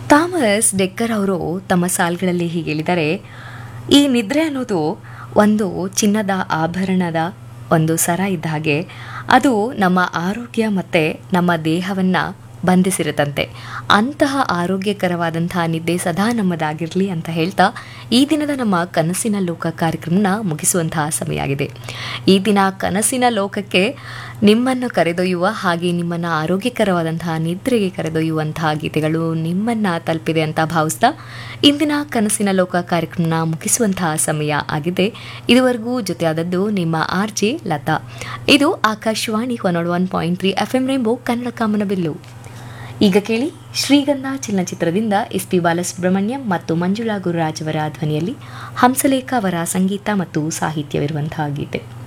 Thomas decker ಅವರು ತಮ್ಮ ಸಾಲ್ಗಳಲ್ಲಿ ಹೀಗೆ ಹೇಳಿದ್ದಾರೆ ಈ ನಿದ್ರೆ ಅನ್ನೋದು ಒಂದು ಚಿನ್ನದ ಆಭರಣದ ಒಂದು ಸರ ಇದ್ದ ಹಾಗೆ ಅದು ನಮ್ಮ ಆರೋಗ್ಯ ಮತ್ತು ನಮ್ಮ ದೇಹವನ್ನು ಬಂಧಿಸಿರುತ್ತಂತೆ ಅಂತಹ ಆರೋಗ್ಯಕರವಾದಂತಹ ನಿದ್ದೆ ಸದಾ ನಮ್ಮದಾಗಿರಲಿ ಅಂತ ಹೇಳ್ತಾ ಈ ದಿನದ ನಮ್ಮ ಕನಸಿನ ಲೋಕ ಕಾರ್ಯಕ್ರಮನ ಮುಗಿಸುವಂತಹ ಸಮಯ ಆಗಿದೆ ಈ ದಿನ ಕನಸಿನ ಲೋಕಕ್ಕೆ ನಿಮ್ಮನ್ನು ಕರೆದೊಯ್ಯುವ ಹಾಗೆ ನಿಮ್ಮನ್ನು ಆರೋಗ್ಯಕರವಾದಂತಹ ನಿದ್ರೆಗೆ ಕರೆದೊಯ್ಯುವಂತಹ ಗೀತೆಗಳು ನಿಮ್ಮನ್ನು ತಲುಪಿದೆ ಅಂತ ಭಾವಿಸ್ತಾ ಇಂದಿನ ಕನಸಿನ ಲೋಕ ಕಾರ್ಯಕ್ರಮನ ಮುಗಿಸುವಂತಹ ಸಮಯ ಆಗಿದೆ ಇದುವರೆಗೂ ಜೊತೆಯಾದದ್ದು ನಿಮ್ಮ ಆರ್ ಜೆ ಲತಾ ಇದು Akashvani one one point three F M rainbow Kannada ಕಾಮನಬಿಲ್ಲು ಈಗ ಕೇಳಿ ಶ್ರೀಗಂಧ ಚಲನಚಿತ್ರದಿಂದ ಎಸ್ ಪಿ ಬಾಲಸುಬ್ರಹ್ಮಣ್ಯಂ ಮತ್ತು ಮಂಜುಳಾ ಗುರುರಾಜ್ ಅವರ ಧ್ವನಿಯಲ್ಲಿ ಹಂಸಲೇಖ ಅವರ ಸಂಗೀತ ಮತ್ತು ಸಾಹಿತ್ಯವಿರುವಂತಹ ಗೀತೆ